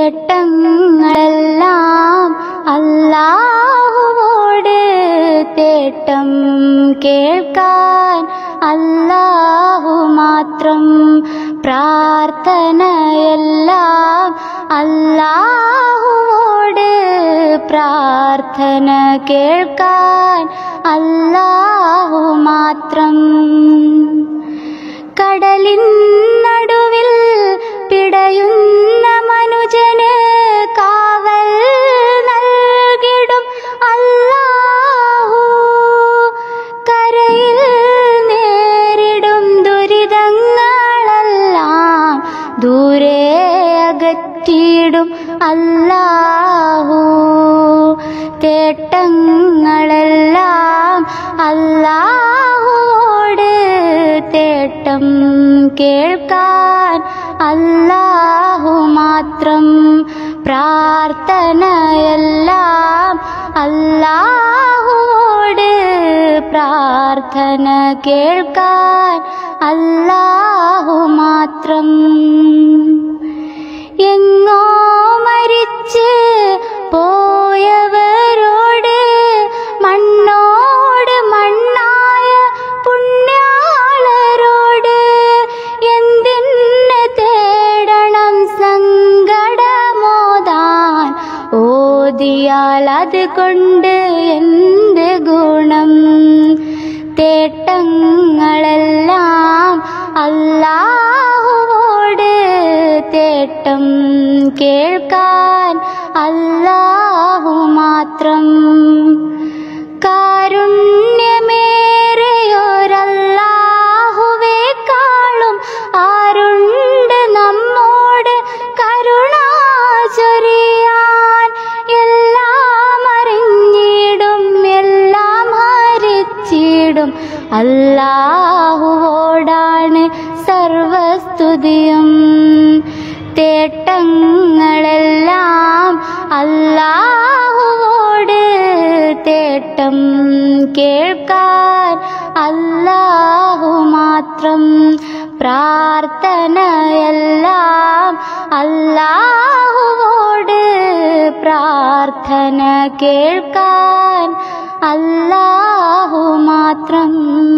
തേട്ടങ്ങളെല്ലാം അല്ലാഹുവോട് തേട്ടം കേൾക്കാൻ അല്ലാഹു മാത്രം പ്രാർത്ഥനയെല്ലാം അല്ലാഹുവോട് പ്രാർത്ഥന കേൾക്കാൻ അല്ലാഹു മാത്രം കടലിൻ നടുവിൽ പിടയുന്ന മനുജന് കാവൽ നൽകിടും അല്ലാഹു കരയിൽ നേരിടും ദുരിതങ്ങളെല്ലാം ദൂരെ അകറ്റിയിടും അല്ലാഹു തേട്ടങ്ങളെല്ലാം അല്ലാഹുവോട് തേട്ടം കേൾക്കാൻ അല്ലാഹു മാത്രം പ്രാർത്ഥനയെല്ലാം അല്ലാഹുവോട് പ്രാർത്ഥന കേൾക്കാൻ അല്ലാഹു മാത്രം എങ്ങോ മരിച്ച് പോയവരോട് മണ്ണോട് മണ്ണായ പുണ്യാളരോട് എന്തിന് തേടണം സങ്കടമോതാൻ ഓതിയാൽ അത് കൊണ്ട് എന്ത് ഗുണം തേട്ടങ്ങളെല്ലാം അല്ലാഹുവോട് തേട്ടം കേൾക്കാൻ അല്ലാഹു മാത്രം കാരുണ്യമേറെയൊരല്ലാഹുവേക്കാളും ആരുണ്ട് നമ്മോട് കരുണ ചൊരിയാൻ എല്ലാം അറിഞ്ഞിടും എല്ലാം ഹരിച്ചിടും അല്ലാഹുവോടാണ് സർവസ്തുതിയും തേട്ടങ്ങളെല്ലാം അല്ലാഹുവോട് തേട്ടം കേൾക്കാൻ അല്ലാഹു മാത്രം പ്രാർത്ഥനയെല്ലാം അല്ലാഹുവോട് പ്രാർത്ഥന കേൾക്കാൻ അല്ലാഹു മാത്രം